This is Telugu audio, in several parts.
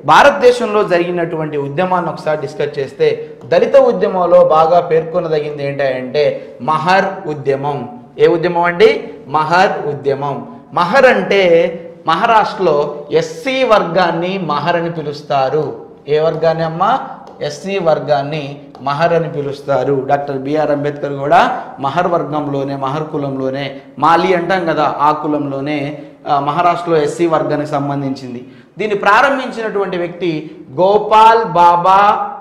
భారతదేశంలో జరిగినటువంటి ఉద్యమాన్ని ఒకసారి డిస్కస్ చేస్తే దళిత ఉద్యమంలో బాగా పేర్కొనదగింది ఏంటంటే మహర్ ఉద్యమం ఏ ఉద్యమం అండి మహర్ ఉద్యమం మహర్ అంటే మహారాష్ట్రలో ఎస్సీ వర్గాన్ని మహర్ అని పిలుస్తారు ఏ వర్గాన్ని అమ్మా ఎస్సీ వర్గాన్ని మహర్ అని పిలుస్తారు డాక్టర్ బిఆర్ అంబేద్కర్ కూడా మహర్ వర్గంలోనే మహర్ కులంలోనే మాలి అంటాం కదా ఆ కులంలోనే ఆ, మహారాష్ట్రలో ఎస్సీ వర్గానికి సంబంధించింది దీన్ని ప్రారంభించినటువంటి వ్యక్తి గోపాల్ బాబా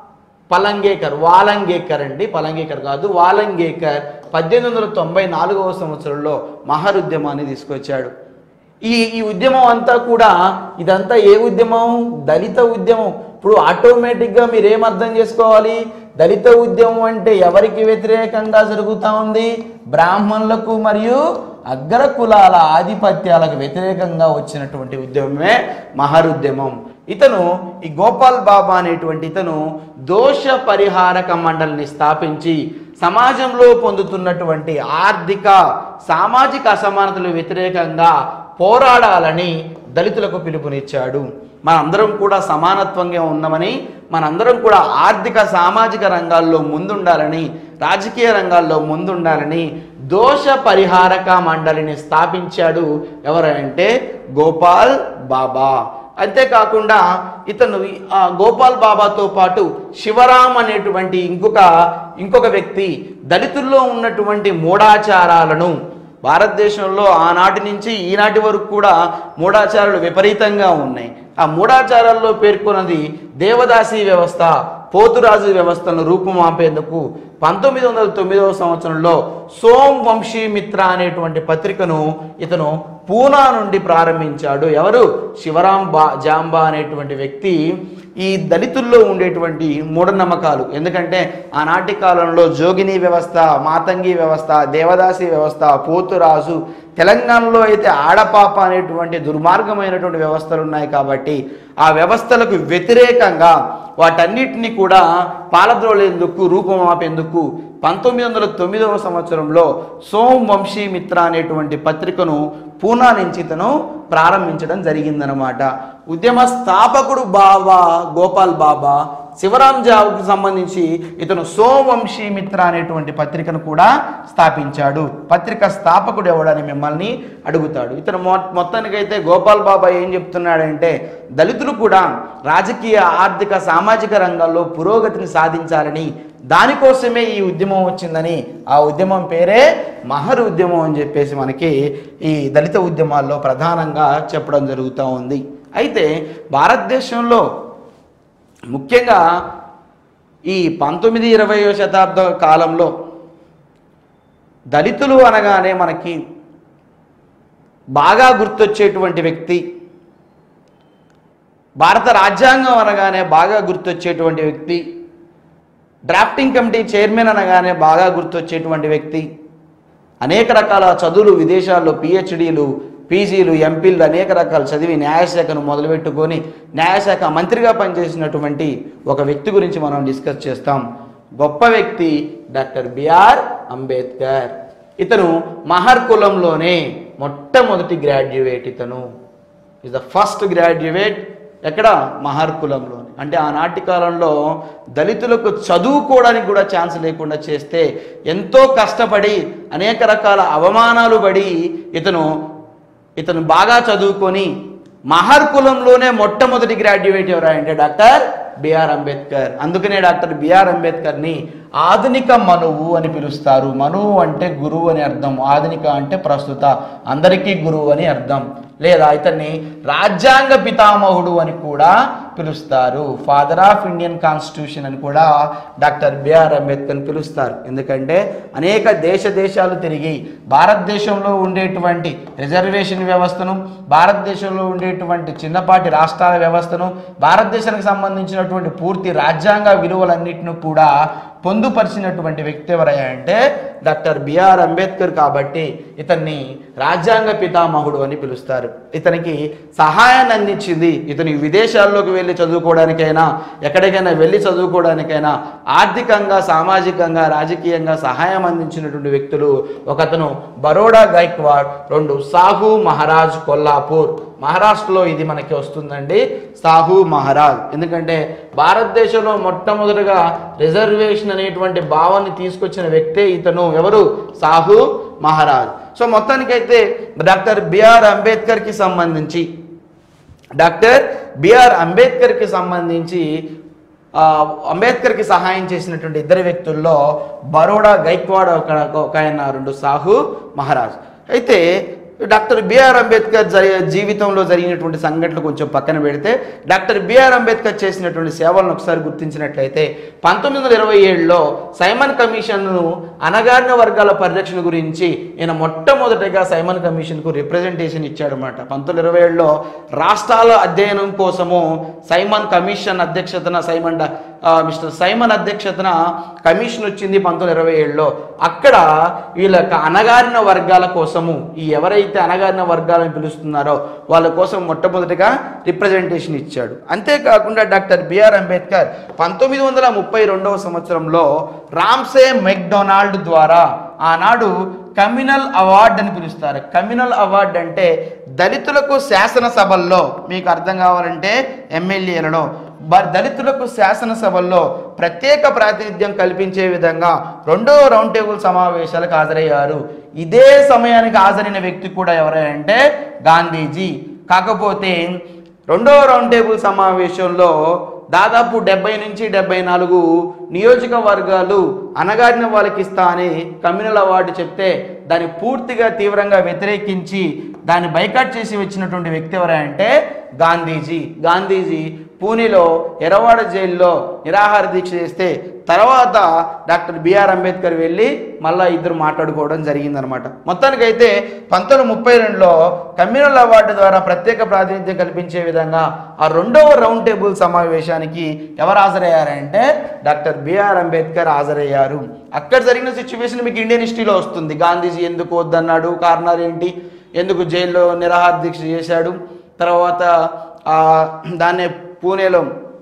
పలంగేకర్ వాలంగేకర్ అండి పలంగేకర్ కాదు వాలంగేకర్ పద్దెనిమిది వందల తొంభై నాలుగవ సంవత్సరంలో మహర్ ఉద్యమాన్ని తీసుకొచ్చాడు ఈ ఈ ఉద్యమం అంతా కూడా ఇదంతా ఏ ఉద్యమం దళిత ఉద్యమం ఇప్పుడు ఆటోమేటిక్గా మీరు ఏం అర్థం చేసుకోవాలి దళిత ఉద్యమం అంటే ఎవరికి వ్యతిరేకంగా జరుగుతూ ఉంది బ్రాహ్మణులకు మరియు అగ్ర కులాల ఆధిపత్యాలకు వ్యతిరేకంగా వచ్చినటువంటి ఉద్యమమే మహరుద్యమం ఇతను ఈ గోపాల్ బాబా అనేటువంటి ఇతను దోష పరిహారక మండలిని స్థాపించి సమాజంలో పొందుతున్నటువంటి ఆర్థిక సామాజిక అసమానతలు వ్యతిరేకంగా పోరాడాలని దళితులకు పిలుపునిచ్చాడు మనందరం కూడా సమానత్వంగా ఉన్నామని మనందరం కూడా ఆర్థిక సామాజిక రంగాల్లో ముందుండాలని రాజకీయ రంగాల్లో ముందుండాలని దోష పరిహారక మండలిని స్థాపించాడు ఎవరంటే గోపాల్ బాబా అంతేకాకుండా ఇతను ఆ గోపాల్ బాబాతో పాటు శివరాం అనేటువంటి ఇంకొక ఇంకొక వ్యక్తి దళితుల్లో ఉన్నటువంటి మూఢాచారాలను భారతదేశంలో ఆనాటి నుంచి ఈనాటి వరకు కూడా మూఢాచారాలు విపరీతంగా ఉన్నాయి ఆ మూఢాచారాల్లో పేర్కొన్నది దేవదాసి వ్యవస్థ పోతురాజు వ్యవస్థను రూపుమాపేందుకు పంతొమ్మిది వందల తొమ్మిదవ సంవత్సరంలో సోమ్ వంశీ మిత్ర అనేటువంటి పత్రికను ఇతను పూనా నుండి ప్రారంభించాడు ఎవరు శివరాం బా జాంబా అనేటువంటి వ్యక్తి ఈ దళితుల్లో ఉండేటువంటి మూఢనమ్మకాలు ఎందుకంటే ఆనాటి కాలంలో జోగిని వ్యవస్థ మాతంగి వ్యవస్థ దేవదాసి వ్యవస్థ పోతురాజు తెలంగాణలో అయితే ఆడపాప అనేటువంటి దుర్మార్గమైనటువంటి వ్యవస్థలు ఉన్నాయి కాబట్టి ఆ వ్యవస్థలకు వ్యతిరేకంగా వాటన్నిటిని కూడా పాలద్రోలేందుకు రూపమాపేందుకు పంతొమ్మిది వందల తొమ్మిదవ సంవత్సరంలో సోమ్ వంశీ మిత్ర అనేటువంటి పత్రికను పూనా నుంచి ఇతను ప్రారంభించడం జరిగిందనమాట ఉద్యమ స్థాపకుడు బాబా గోపాల్ బాబా శివరాం జావుకు సంబంధించి ఇతను సోవంశీ మిత్ర అనేటువంటి పత్రికను కూడా స్థాపించాడు పత్రిక స్థాపకుడు ఎవడని మిమ్మల్ని అడుగుతాడు ఇతను మొ మొత్తానికైతే గోపాల్ బాబా ఏం చెప్తున్నాడంటే దళితులు కూడా రాజకీయ ఆర్థిక సామాజిక రంగాల్లో పురోగతిని సాధించాలని దానికోసమే ఈ ఉద్యమం వచ్చిందని ఆ ఉద్యమం పేరే మహర్ ఉద్యమం అని చెప్పేసి మనకి ఈ దళిత ఉద్యమాల్లో ప్రధానంగా చెప్పడం జరుగుతూ ఉంది అయితే భారతదేశంలో ముఖ్యంగా ఈ పంతొమ్మిది ఇరవయో శతాబ్ద కాలంలో దళితులు అనగానే మనకి బాగా గుర్తొచ్చేటువంటి వ్యక్తి భారత రాజ్యాంగం అనగానే బాగా గుర్తొచ్చేటువంటి వ్యక్తి డ్రాఫ్టింగ్ కమిటీ చైర్మన్ అనగానే బాగా గుర్తొచ్చేటువంటి వ్యక్తి అనేక రకాల చదువులు విదేశాల్లో పిహెచ్డీలు పీజీలు ఎంపీలు అనేక రకాల చదివి న్యాయశాఖను మొదలుపెట్టుకొని న్యాయశాఖ మంత్రిగా పనిచేసినటువంటి ఒక వ్యక్తి గురించి మనం డిస్కస్ చేస్తాం గొప్ప వ్యక్తి డాక్టర్ బిఆర్ అంబేద్కర్ ఇతను మహర్ కులంలోనే మొట్టమొదటి గ్రాడ్యుయేట్ ఇతను ఇస్ ద ఫస్ట్ గ్రాడ్యుయేట్ ఎక్కడ మహర్ కులంలో అంటే ఆనాటి కాలంలో దళితులకు చదువుకోవడానికి కూడా ఛాన్స్ లేకుండా చేస్తే ఎంతో కష్టపడి అనేక రకాల అవమానాలు పడి ఇతను ఇతను బాగా చదువుకొని మహర్ కులంలోనే మొట్టమొదటి గ్రాడ్యుయేట్ ఎవరా అంటే డాక్టర్ బిఆర్ అంబేద్కర్ అందుకనే డాక్టర్ బిఆర్ అంబేద్కర్ని ఆధునిక మనువు అని పిలుస్తారు మనువు అంటే గురువు అని అర్థం ఆధునిక అంటే ప్రస్తుత అందరికీ గురువు అని అర్థం లేదా ఇతన్ని రాజ్యాంగ పితామహుడు అని కూడా పిలుస్తారు ఫాదర్ ఆఫ్ ఇండియన్ కాన్స్టిట్యూషన్ అని కూడా డాక్టర్ బిఆర్ అంబేద్కర్ని పిలుస్తారు ఎందుకంటే అనేక దేశ దేశాలు తిరిగి భారతదేశంలో ఉండేటువంటి రిజర్వేషన్ వ్యవస్థను భారతదేశంలో ఉండేటువంటి చిన్నపాటి రాష్ట్రాల వ్యవస్థను భారతదేశానికి సంబంధించినటువంటి పూర్తి రాజ్యాంగ విలువలన్నిటిని కూడా పొందుపరిచినటువంటి వ్యక్తి ఎవరయ్యా అంటే డాక్టర్ బిఆర్ అంబేద్కర్ కాబట్టి ఇతన్ని రాజ్యాంగ పితామహుడు అని పిలుస్తారు ఇతనికి సహాయాన్ని అందించింది ఇతని విదేశాల్లోకి వెళ్ళి చదువుకోవడానికైనా ఎక్కడికైనా వెళ్ళి చదువుకోవడానికైనా ఆర్థికంగా సామాజికంగా రాజకీయంగా సహాయం అందించినటువంటి వ్యక్తులు ఒకతను బరోడా గైక్వాడ్ రెండు సాహు మహారాజ్ కొల్లాపూర్ మహారాష్ట్రలో ఇది మనకి వస్తుందండి సాహు మహారాజ్ ఎందుకంటే భారతదేశంలో మొట్టమొదటిగా రిజర్వేషన్ అనేటువంటి భావాన్ని తీసుకొచ్చిన వ్యక్తే ఇతను ఎవరు సాహు మహారాజ్ సో మొత్తానికైతే డాక్టర్ బిఆర్ అంబేద్కర్కి సంబంధించి డాక్టర్ బిఆర్ అంబేద్కర్కి సంబంధించి ఆ, అంబేద్కర్కి సహాయం చేసినటువంటి ఇద్దరు వ్యక్తుల్లో బరోడా గైక్వాడ్ ఒక ఒక ఆయన రెండు సాహు మహారాజ్ అయితే డాక్టర్ బిఆర్ అంబేద్కర్ జరి జీవితంలో జరిగినటువంటి సంఘటనలు కొంచెం పక్కన పెడితే డాక్టర్ బిఆర్ అంబేద్కర్ చేసినటువంటి సేవలను ఒకసారి గుర్తించినట్లయితే పంతొమ్మిది వందల ఇరవై ఏడులో సైమన్ కమిషన్ను అనగారిన వర్గాల పరిరక్షణ గురించి ఈయన మొట్టమొదటిగా సైమన్ కమిషన్కు రిప్రజెంటేషన్ ఇచ్చాడనమాట పంతొమ్మిది ఇరవై ఏడులో రాష్ట్రాల అధ్యయనం కోసము సైమన్ కమిషన్ అధ్యక్షతన సైమన్ డా- ఆ, మిస్టర్ సైమన్ అధ్యక్షతన కమిషన్ వచ్చింది పంతొమ్మిది ఇరవై ఏడులో అక్కడ వీళ్ళ యొక్క అణగారిన వర్గాల కోసము ఈ ఎవరైతే అణగారిన వర్గాలను పిలుస్తున్నారో వాళ్ళ కోసం మొట్టమొదటిగా రిప్రజెంటేషన్ ఇచ్చాడు అంతేకాకుండా డాక్టర్ బిఆర్ అంబేద్కర్ పంతొమ్మిది వందల ముప్పై రెండవ సంవత్సరంలో రామ్సే మెక్డొనాల్డ్ ద్వారా ఆనాడు కమ్యూనల్ అవార్డ్ అని పిలుస్తారు కమ్యూనల్ అవార్డ్ అంటే దళితులకు శాసనసభల్లో మీకు అర్థం కావాలంటే ఎమ్మెల్యేలలో బ- దళితులకు శాసనసభల్లో ప్రత్యేక ప్రాతినిధ్యం కల్పించే విధంగా రెండో రౌండ్ టేబుల్ సమావేశాలకు హాజరయ్యారు ఇదే సమయానికి హాజరైన వ్యక్తి కూడా ఎవరంటే గాంధీజీ కాకపోతే రెండో రౌండ్ టేబుల్ సమావేశంలో దాదాపు డెబ్బై నుంచి డెబ్బై నాలుగు నియోజకవర్గాలు అనగారిన వాళ్ళకి ఇస్తా అని కమ్యూనల్ అవార్డు చెప్తే దాన్ని పూర్తిగా తీవ్రంగా వ్యతిరేకించి దాన్ని బైకాట్ చేసి వచ్చినటువంటి వ్యక్తి ఎవరంటే గాంధీజీ గాంధీజీ పూణేలో ఎరవాడ జైల్లో నిరాహార దీక్ష చేస్తే తర్వాత డాక్టర్ బిఆర్ అంబేద్కర్ వెళ్ళి మళ్ళా ఇద్దరు మాట్లాడుకోవడం జరిగిందనమాట మొత్తానికైతే పంతొమ్మిది ముప్పై రెండులో కమ్యూనల్ అవార్డు ద్వారా ప్రత్యేక ప్రాతినిధ్యం కల్పించే విధంగా ఆ రెండవ రౌండ్ టేబుల్ సమావేశానికి ఎవరు హాజరయ్యారంటే డాక్టర్ బిఆర్ అంబేద్కర్ హాజరయ్యారు అక్కడ జరిగిన సిచ్యువేషన్ మీకు ఇండియన్ హిస్టరీలో వస్తుంది గాంధీజీ ఎందుకు వద్దన్నాడు కారణాలు ఏంటి ఎందుకు జైల్లో నిరాహార దీక్ష చేశాడు తర్వాత ఆ, దాన్నే పూణేలో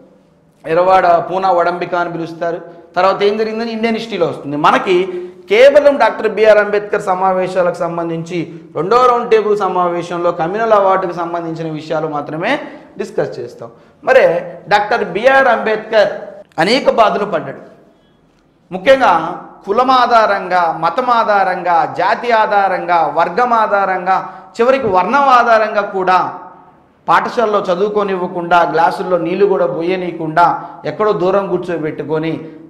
ఎరవాడ పూనా వడంబిక అని పిలుస్తారు తర్వాత ఏం జరిగిందని ఇండియన్ హిస్టరీలో వస్తుంది మనకి కేవలం డాక్టర్ బిఆర్ అంబేద్కర్ సమావేశాలకు సంబంధించి రెండో రౌండ్ టేబుల్ సమావేశంలో కమ్యూనల్ అవార్డుకు సంబంధించిన విషయాలు మాత్రమే డిస్కస్ చేస్తాం మరే డాక్టర్ బిఆర్ అంబేద్కర్ అనేక బాధలు పడ్డాడు ముఖ్యంగా కులం ఆధారంగా మతం ఆధారంగా జాతి ఆధారంగా వర్గం ఆధారంగా చివరికి వర్ణం ఆధారంగా కూడా పాఠశాలలో చదువుకోనివ్వకుండా గ్లాసుల్లో నీళ్లు కూడా పోయనీయకుండా ఎక్కడో దూరం కూర్చోబెట్టుకొని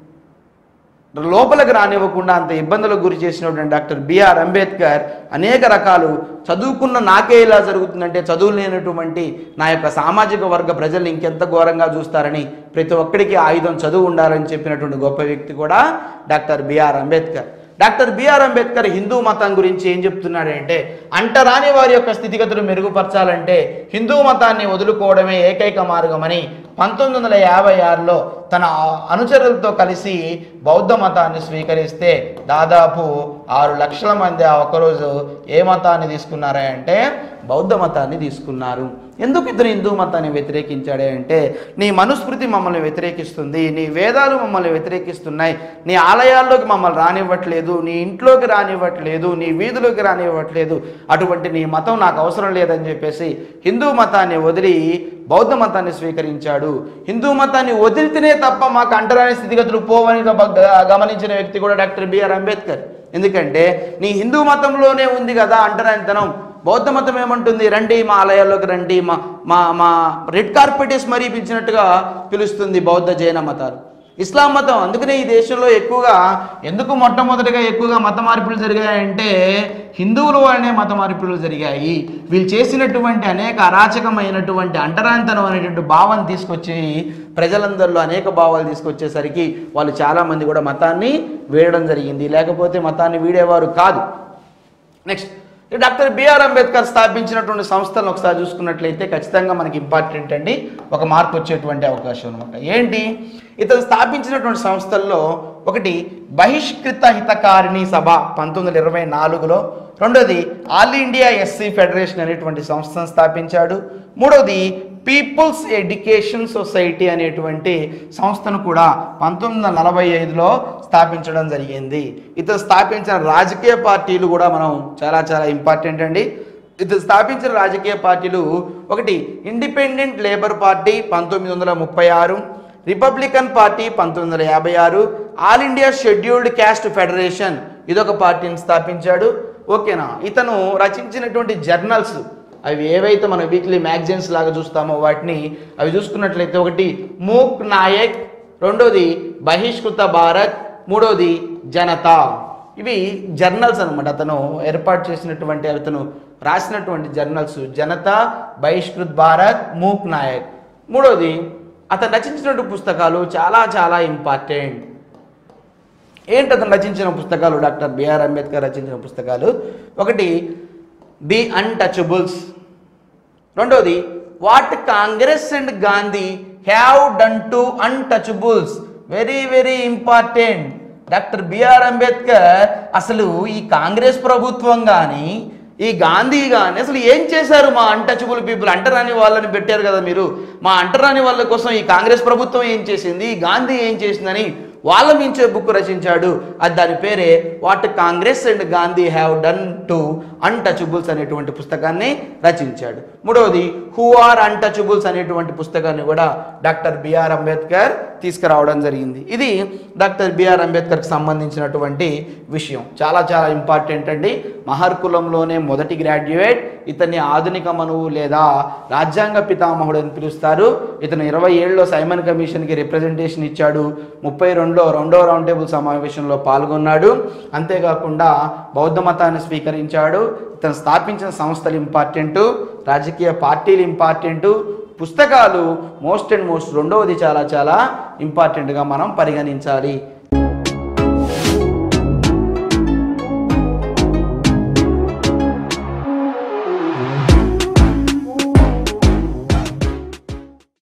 లోపలికి రానివ్వకుండా అంత ఇబ్బందులకు గురి చేసినటువంటి డాక్టర్ బిఆర్ అంబేద్కర్ అనేక రకాలు చదువుకున్న నాకే ఇలా జరుగుతుందంటే చదువు లేనటువంటి నా యొక్క సామాజిక వర్గ ప్రజల్ని ఇంకెంత ఘోరంగా చూస్తారని ప్రతి ఒక్కడికి ఆయుధం చదువు ఉండాలని చెప్పినటువంటి గొప్ప వ్యక్తి కూడా doctor B R Ambedkar doctor B R Ambedkar Hindu మతం గురించి ఏం చెప్తున్నాడంటే అంటరాని వారి యొక్క స్థితిగతులు మెరుగుపరచాలంటే హిందూ మతాన్ని వదులుకోవడమే ఏకైక మార్గమని పంతొమ్మిది వందల యాభై ఆరులో తన అనుచరులతో కలిసి బౌద్ధ మతాన్ని స్వీకరిస్తే దాదాపు ఆరు లక్షల మంది ఆ ఒక్కరోజు ఏ మతాన్ని తీసుకున్నారా అంటే బౌద్ధ మతాన్ని తీసుకున్నారు ఎందుకు ఇతను హిందూ మతాన్ని వ్యతిరేకించాడే అంటే నీ మనుస్మృతి మమ్మల్ని వ్యతిరేకిస్తుంది నీ వేదాలు మమ్మల్ని వ్యతిరేకిస్తున్నాయి నీ ఆలయాల్లోకి మమ్మల్ని రానివ్వట్లేదు నీ ఇంట్లోకి రానివ్వట్లేదు నీ వీధులోకి రానివ్వట్లేదు అటువంటి నీ మతం నాకు అవసరం లేదని చెప్పేసి హిందూ మతాన్ని వదిలి బౌద్ధ మతాన్ని స్వీకరించాడు హిందూ మతాన్ని వదిలితేనే తప్ప మాకు అంటరాని స్థితిగతులు పోవని గమ- గమనించిన వ్యక్తి కూడా డాక్టర్ బిఆర్ అంబేద్కర్ ఎందుకంటే నీ హిందూ మతంలోనే ఉంది కదా అంటరానితనం బౌద్ధ మతం ఏమంటుంది రండి మా ఆలయాల్లోకి రండి మా మా మా రెడ్ కార్పెటేస్ మరీ పిలిచినట్టుగా పిలుస్తుంది బౌద్ధ జైన మతాలు ఇస్లాం మతం అందుకనే ఈ దేశంలో ఎక్కువగా ఎందుకు మొట్టమొదటిగా ఎక్కువగా మత మార్పులు జరిగాయంటే హిందువుల వల్లనే మత మార్పులు జరిగాయి వీళ్ళు చేసినటువంటి అనేక అరాచకమైనటువంటి అంటరాంతనం అనేటువంటి భావం తీసుకొచ్చి ప్రజలందరిలో అనేక భావాలు తీసుకొచ్చేసరికి వాళ్ళు చాలామంది కూడా మతాన్ని వీడడం జరిగింది లేకపోతే మతాన్ని వీడేవారు కాదు నెక్స్ట్ డాక్టర్ బిఆర్ అంబేద్కర్ స్థాపించినటువంటి సంస్థలను ఒకసారి చూసుకున్నట్లయితే ఖచ్చితంగా మనకి ఇంపార్టెంట్ అండి ఒక మార్పు వచ్చేటువంటి అవకాశం అనమాట ఏంటి ఇతను స్థాపించినటువంటి సంస్థల్లో ఒకటి బహిష్కృత హితకారిణి సభ పంతొమ్మిది వందల ఇరవై నాలుగులో రెండోది ఆల్ ఇండియా ఎస్సీ ఫెడరేషన్ అనేటువంటి సంస్థను స్థాపించాడు మూడవది పీపుల్స్ ఎడ్యుకేషన్ సొసైటీ అనేటువంటి సంస్థను కూడా పంతొమ్మిది వందల నలభై ఐదులో స్థాపించడం జరిగింది ఇతను స్థాపించిన రాజకీయ పార్టీలు కూడా మనం చాలా చాలా ఇంపార్టెంట్ అండి ఇతను స్థాపించిన రాజకీయ పార్టీలు ఒకటి ఇండిపెండెంట్ లేబర్ పార్టీ పంతొమ్మిది వందల ముప్పై ఆరు రిపబ్లికన్ పార్టీ పంతొమ్మిది వందల యాభై ఆరు all India scheduled caste federation ఇదొక పార్టీని స్థాపించాడు ఓకేనా ఇతను రచించినటువంటి జర్నల్స్ అవి ఏవైతే మన వీక్లీ మ్యాగజైన్స్ లాగా చూస్తామో వాటిని అవి చూసుకున్నట్లయితే ఒకటి మూక్ నాయక్ రెండోది బహిష్కృత భారత్ మూడోది జనతా ఇవి జర్నల్స్ అనమాట అతను ఏర్పాటు చేసినటువంటి అతను రాసినటువంటి జర్నల్స్ జనతా బహిష్కృత్ భారత్ మూక్ నాయక్ మూడోది అతను రచించినటువంటి పుస్తకాలు చాలా చాలా ఇంపార్టెంట్ ఏంటి అతను రచించిన పుస్తకాలు డాక్టర్ బిఆర్ అంబేద్కర్ రచించిన పుస్తకాలు ఒకటి ది అన్టచబుల్స్ రెండోది what Congress and Gandhi have done to untouchables very very important doctor B R Ambedkar అసలు ఈ కాంగ్రెస్ ప్రభుత్వం కానీ ఈ గాంధీ కానీ అసలు ఏం చేశారు మా అన్టచబుల్ పీపుల్ అంటరాని వాళ్ళని పెట్టారు కదా మీరు మా అంటరాని వాళ్ళ కోసం ఈ కాంగ్రెస్ ప్రభుత్వం ఏం చేసింది ఈ గాంధీ ఏం చేసిందని వాళ్ళ మించే బుక్ రచించాడు అది దాని పేరే what Congress and Gandhi have done to untouchables అనేటువంటి పుస్తకాన్ని రచించాడు మూడవది హూ ఆర్ అన్టచబుల్స్ అనేటువంటి పుస్తకాన్ని కూడా డాక్టర్ బిఆర్ అంబేద్కర్ తీసుకురావడం జరిగింది ఇది డాక్టర్ బిఆర్ అంబేద్కర్కి సంబంధించినటువంటి విషయం చాలా చాలా ఇంపార్టెంట్ అండి మహర్ కులంలోనే మొదటి గ్రాడ్యుయేట్ ఇతన్ని ఆధునిక మనువు లేదా రాజ్యాంగ పితామహుడు అని పిలుస్తారు ఇతను ఇరవై ఏళ్ళలో సైమన్ కమిషన్కి రిప్రజెంటేషన్ ఇచ్చాడు ముప్పై రెండులో రెండో రౌండ్ టేబుల్ సమావేశంలో పాల్గొన్నాడు అంతేకాకుండా బౌద్ధ మతాన్ని స్వీకరించాడు ఇతను స్థాపించిన సంస్థలు ఇంపార్టెంటు రాజకీయ పార్టీలు ఇంపార్టెంటు పుస్తకాలు మోస్ట్ అండ్ మోస్ట్ రెండవది చాలా చాలా ఇంపార్టెంట్గా మనం పరిగణించాలి